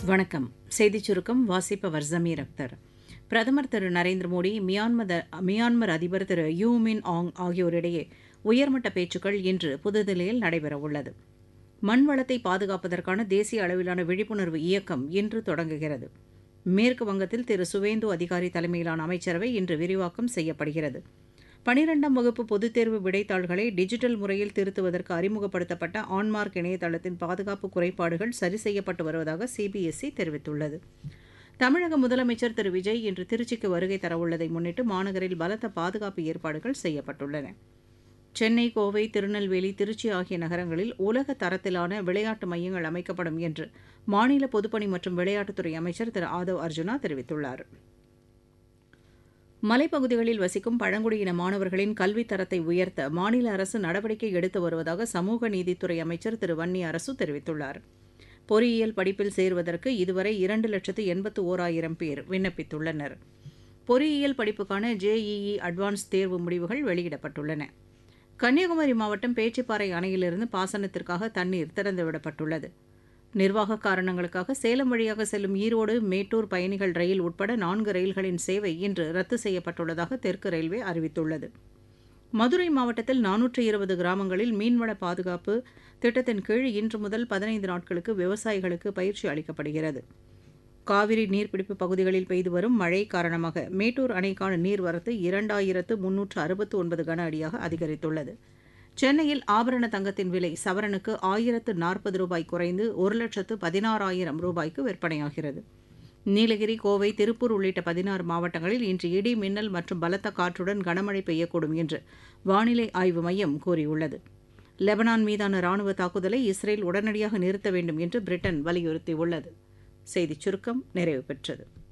வணக்கம் செய்திச் சுருக்கம் வாசிப்பவர் ஜமீர் அக்தர் பிரதமர் திரு நரேந்திர மோடி மியான்மர் மியான்மர் அதிபர் திரு யூ மின் ஆங் ஆகியோரிடையே உயர்மட்ட பேச்சுக்கள் இன்று புதுதில்லியில் நடைபெறவுள்ளது மண் வளத்தை பாதுகாப்பதற்கான தேசிய அளவிலான விழிப்புணர்வு இயக்கம் இன்று தொடங்குகிறது மேற்கு வங்கத்தில் திரு சுவேந்து அதிகாரி தலைமையிலான அமைச்சரவை இன்று விரிவாக்கம் செய்யப்படுகிறது பனிரெண்டாம் வகுப்பு பொதுத் தேர்வு விடைத்தாள்களை டிஜிட்டல் முறையில் திருத்துவதற்கு அறிமுகப்படுத்தப்பட்ட ஆன்மார்க் இணையதளத்தின் பாதுகாப்பு குறைபாடுகள் சரி செய்யப்பட்டு வருவதாக சிபிஎஸ்இ தெரிவித்துள்ளது தமிழக முதலமைச்சர் திரு விஜய் இன்று திருச்சிக்கு வருகை தரவுள்ளதை முன்னிட்டு மாநகரில் பலத்த பாதுகாப்பு ஏற்பாடுகள் செய்யப்பட்டுள்ளன சென்னை கோவை திருநெல்வேலி திருச்சி ஆகிய நகரங்களில் உலக தரத்திலான விளையாட்டு மையங்கள் அமைக்கப்படும் என்று மாநில பொதுப்பணி மற்றும் விளையாட்டுத்துறை அமைச்சர் திரு ஆதவ் அர்ஜுனா தெரிவித்துள்ளார் மலைப்பகுதிகளில் வசிக்கும் பழங்குடியின மாணவர்களின் கல்வித் தரத்தை உயர்த்த மாநில அரசு நடவடிக்கை எடுத்து வருவதாக சமூக நீதித்துறை அமைச்சர் திரு வன்னி அரசு தெரிவித்துள்ளார் பொறியியல் படிப்பில் சேருவதற்கு இதுவரை இரண்டு லட்சத்து எண்பத்து ஓராயிரம் பேர் விண்ணப்பித்துள்ளனர் பொறியியல் படிப்புக்கான ஜேஇஇ அட்வான்ஸ் தேர்வு முடிவுகள் வெளியிடப்பட்டுள்ளன கன்னியாகுமரி மாவட்டம் பேச்சிப்பாறை அணையிலிருந்து பாசனத்திற்காக தண்ணீர் திறந்துவிடப்பட்டுள்ளது நிர்வாக காரணங்களுக்காக சேலம் வழியாக செல்லும் ஈரோடு மேட்டூர் பயணிகள் ரயில் உட்பட நான்கு ரயில்களின் சேவை இன்று ரத்து செய்யப்பட்டுள்ளதாக தெற்கு ரயில்வே அறிவித்துள்ளது மதுரை மாவட்டத்தில் நானூற்று இருபது கிராமங்களில் மீன்வள பாதுகாப்பு திட்டத்தின் கீழ் இன்று முதல் பதினைந்து நாட்களுக்கு விவசாயிகளுக்கு பயிற்சி அளிக்கப்படுகிறது காவிரி நீர்பிடிப்பு பகுதிகளில் பெய்து வரும் மழை காரணமாக மேட்டூர் அணைக்கான நீர்வரத்து இரண்டாயிரத்து முன்னூற்று அறுபத்து ஒன்பது கன அடியாக அதிகரித்துள்ளது சென்னையில் ஆபரண தங்கத்தின் விலை சவரனுக்கு ஆயிரத்து நாற்பது ரூபாய் குறைந்து ஒரு லட்சத்து பதினாறாயிரம் ரூபாய்க்கு விற்பனையாகிறது நீலகிரி கோவை திருப்பூர் உள்ளிட்ட பதினாறு மாவட்டங்களில் இன்று இடி மின்னல் மற்றும் பலத்த காற்றுடன் கனமழை பெய்யக்கூடும் என்று வானிலை ஆய்வு மையம் கூறியுள்ளது லெபனான் மீதான ராணுவ தாக்குதலை இஸ்ரேல் உடனடியாக நிறுத்த வேண்டும் என்று பிரிட்டன் வலியுறுத்தியுள்ளது செய்திச் சுருக்கம் நிறைவு பெற்றது